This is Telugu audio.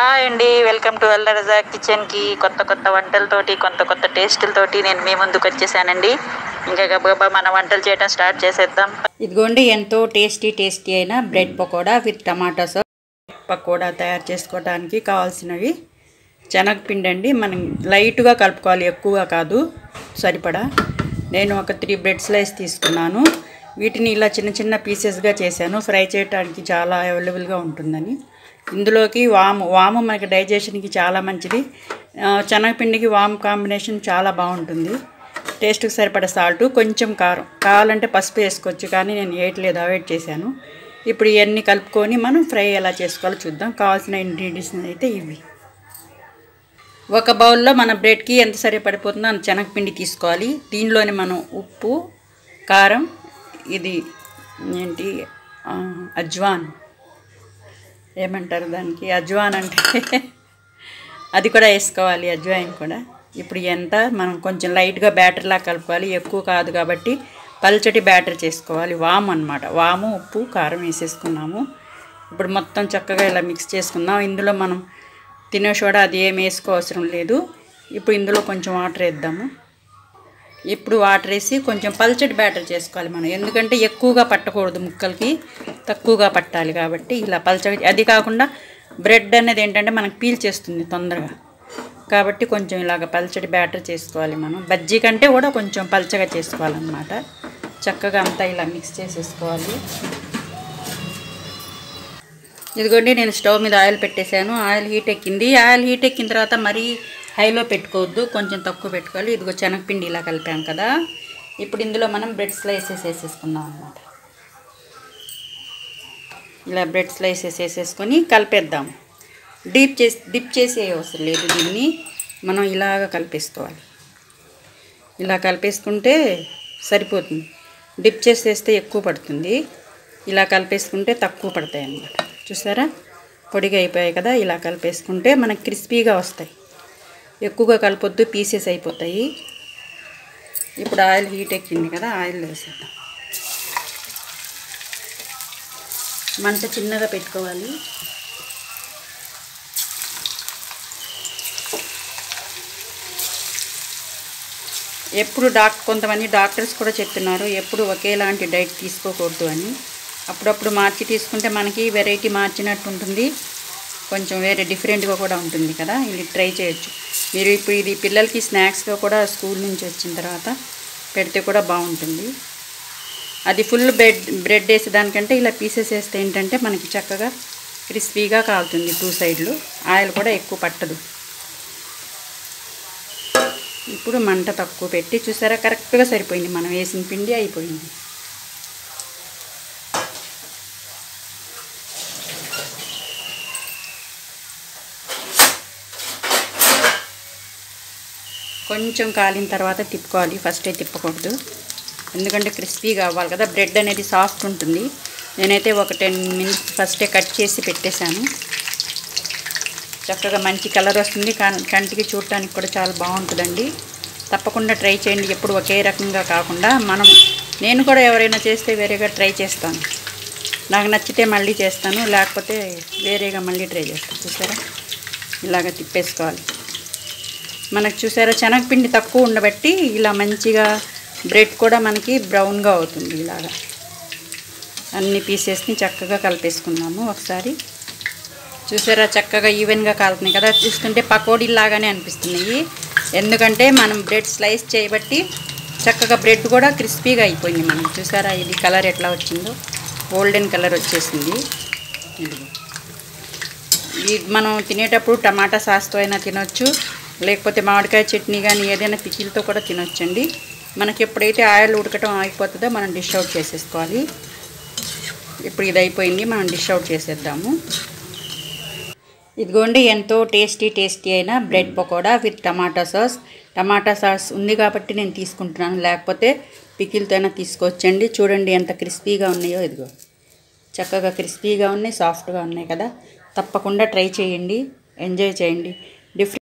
హాయ్ అండి వెల్కమ్ టు అల్లరజా కిచెన్కి కొత్త కొత్త వంటలతోటి కొత్త కొత్త టేస్టులతోటి నేను మీ ముందుకు వచ్చేసానండి ఇంకా గబగబా మన వంటలు చేయడం స్టార్ట్ చేసేద్దాం ఇదిగోండి ఎంతో టేస్టీ టేస్టీ అయిన bread pakoda with tomato sauce pakoda తయారు చేసుకోవడానికి కావాల్సినవి శనగపిండి అండి మనం లైట్గా కలుపుకోవాలి ఎక్కువగా కాదు సరిపడా నేను ఒక త్రీ బ్రెడ్ స్లైస్ తీసుకున్నాను వీటిని ఇలా చిన్న చిన్న పీసెస్గా చేశాను ఫ్రై చేయడానికి చాలా అవైలబుల్గా ఉంటుందని ఇందులోకి వాము వాము మనకి డైజెషన్కి చాలా మంచిది ఆ, శనగపిండికి వాము కాంబినేషన్ చాలా బాగుంటుంది టేస్ట్కి సరిపడ సాల్ట్ కొంచెం కారం కావాలంటే పసుపు వేసుకోవచ్చు కానీ నేను వేయట్లేదు అవాయిడ్ చేశాను ఇప్పుడు ఇవన్నీ కలుపుకొని మనం ఫ్రై ఎలా చేసుకోవాలో చూద్దాం కావాల్సిన ఇంగ్రీడియంట్స్ అయితే ఇవి ఒక బౌల్లో మన బ్రెడ్కి ఎంత సరిపడిపోతుందో అంత శనగపిండి తీసుకోవాలి దీనిలోని మనం ఉప్పు కారం ఇది ఏంటి ఆ, అజ్వాన్ ఏమంటారు దానికి అజ్వాన్ అంటే అది కూడా వేసుకోవాలి అజ్వాయిన్ కూడా ఇప్పుడు ఎంత మనం కొంచెం లైట్గా బ్యాటర్లా కలుపుకోవాలి ఎక్కువ కాదు కాబట్టి పల్చటి బ్యాటర్ చేసుకోవాలి వాము అన్నమాట వాము ఉప్పు కారం వేసేసుకున్నాము ఇప్పుడు మొత్తం చక్కగా ఇలా మిక్స్ చేసుకుందాం ఇందులో మనం తినే సోడా అది ఏం వేసుకోవసరం లేదు ఇప్పుడు ఇందులో కొంచెం వాటర్ వేద్దాము ఇప్పుడు వాటర్ వేసి కొంచెం పల్చటి బ్యాటర్ చేసుకోవాలి మనం ఎందుకంటే ఎక్కువగా పట్టకూడదు ముక్కలకి తక్కువగా పట్టాలి కాబట్టి ఇలా పల్చగా అది కాకుండా బ్రెడ్ అనేది ఏంటంటే మనకు పీల్ చేస్తుంది తొందరగా కాబట్టి కొంచెం ఇలాగ పల్చటి బ్యాటర్ చేసుకోవాలి మనం బజ్జీ కంటే కూడా కొంచెం పల్చగా చేసుకోవాలన్నమాట చక్కగా అంతా ఇలా మిక్స్ చేసేసుకోవాలి ఇదిగోండి నేను స్టవ్ మీద ఆయిల్ పెట్టేశాను ఆయిల్ హీట్ ఎక్కింది ఆయిల్ హీట్ ఎక్కిన తర్వాత మరీ హైలో పెట్టుకోవద్దు కొంచెం తక్కువ పెట్టుకోవాలి ఇదిగో శనగపిండి ఇలా కలిపాం కదా ఇప్పుడు ఇందులో మనం బ్రెడ్ స్లైసెస్ వేసేసుకుందాం అన్నమాట ఇలా బ్రెడ్ స్లైసెస్ వేసేసుకొని కలిపేద్దాం డీప్ చేసి డిప్ చేసే అవసరం లేదు దీన్ని మనం ఇలాగ కలిపేసుకోవాలి ఇలా కలిపేసుకుంటే సరిపోతుంది డిప్ చేసేస్తే ఎక్కువ పడుతుంది ఇలా కలిపేసుకుంటే తక్కువ పడతాయి అన్నమాట చూసారా పొడిగా అయిపోయాయి కదా ఇలా కలిపేసుకుంటే మనకి క్రిస్పీగా వస్తాయి ఎక్కువగా కలపొద్దు పీసెస్ అయిపోతాయి ఇప్పుడు ఆయిల్ హీట్ ఎక్కింది కదా ఆయిల్ వేసేద్దాం మంట చిన్నగా పెట్టుకోవాలి ఎప్పుడు డాక్ కొంతమంది డాక్టర్స్ కూడా చెప్తున్నారు ఎప్పుడు ఒకేలాంటి డైట్ తీసుకోకూడదు అని అప్పుడప్పుడు మార్చి తీసుకుంటే మనకి వెరైటీ మార్చినట్టు ఉంటుంది కొంచెం వేరే డిఫరెంట్గా కూడా ఉంటుంది కదా ఇది ట్రై చేయొచ్చు మీరు ఇప్పుడు ఇది పిల్లలకి స్నాక్స్గా కూడా స్కూల్ నుంచి వచ్చిన తర్వాత పెడితే కూడా బాగుంటుంది అది ఫుల్ బ్రెడ్ బ్రెడ్ వేసే దానికంటే ఇలా పీసెస్ వేస్తే ఏంటంటే మనకి చక్కగా క్రిస్పీగా కాలుతుంది టూ సైడ్లు ఆయిల్ కూడా ఎక్కువ పట్టదు ఇప్పుడు మంట తక్కువ పెట్టి చూసారా కరెక్ట్గా సరిపోయింది మనం వేసిన పిండి అయిపోయింది కొంచెం కాలిన తర్వాత తిప్పుకోవాలి ఫస్టే తిప్పకూడదు ఎందుకంటే క్రిస్పీగా అవ్వాలి కదా బ్రెడ్ అనేది సాఫ్ట్ ఉంటుంది నేనైతే ఒక టెన్ మినిట్స్ ఫస్టే కట్ చేసి పెట్టేశాను చక్కగా మంచి కలర్ వస్తుంది కా- కంటికి చూడటానికి కూడా చాలా బాగుంటుందండి తప్పకుండా ట్రై చేయండి ఎప్పుడు ఒకే రకంగా కాకుండా మనం నేను కూడా ఎవరైనా చేస్తే వేరేగా ట్రై చేస్తాను నాకు నచ్చితే మళ్ళీ చేస్తాను లేకపోతే వేరేగా మళ్ళీ ట్రై చేస్తాను చూసారా ఇలాగ తిప్పేసుకోవాలి మనకు చూసారా శనగపిండి తక్కువ ఉండబట్టి ఇలా మంచిగా బ్రెడ్ కూడా మనకి బ్రౌన్గా అవుతుంది ఇలాగా అన్ని పీసెస్ని చక్కగా కలిపేసుకుందాము ఒకసారి చూసారా చక్కగా ఈవెన్గా కాలుతున్నాయి కదా చూస్తుంటే పకోడీ లాగానే అనిపిస్తున్నాయి ఎందుకంటే మనం బ్రెడ్ స్లైస్ చేయబట్టి చక్కగా బ్రెడ్ కూడా క్రిస్పీగా అయిపోయింది మనం చూసారా ఇది కలర్ ఎట్లా వచ్చిందో గోల్డెన్ కలర్ వచ్చేసింది ఇదిగో ఇది మనం తినేటప్పుడు టమాటా సాస్తో అయినా తినొచ్చు లేకపోతే మామిడికాయ చట్నీ కానీ ఏదైనా పికిల్తో కూడా తినొచ్చండి మనకి ఎప్పుడైతే ఆయిల్ ఉడకటం ఆగిపోతుందో మనం డిష్ అవుట్ చేసేసుకోవాలి ఇప్పుడు ఇది అయిపోయింది మనం డిష్ అవుట్ చేసేద్దాము ఇదిగోండి ఎంతో టేస్టీ టేస్టీ అయిన bread pakoda with tomato sauce tomato sauce ఉంది కాబట్టి నేను తీసుకుంటున్నాను లేకపోతే పికిల్తో అయినా తీసుకోవచ్చండి చూడండి ఎంత క్రిస్పీగా ఉన్నాయో ఇదిగో చక్కగా క్రిస్పీగా ఉన్నాయి సాఫ్ట్గా ఉన్నాయి కదా తప్పకుండా ట్రై చేయండి ఎంజాయ్ చేయండి డిఫరెంట్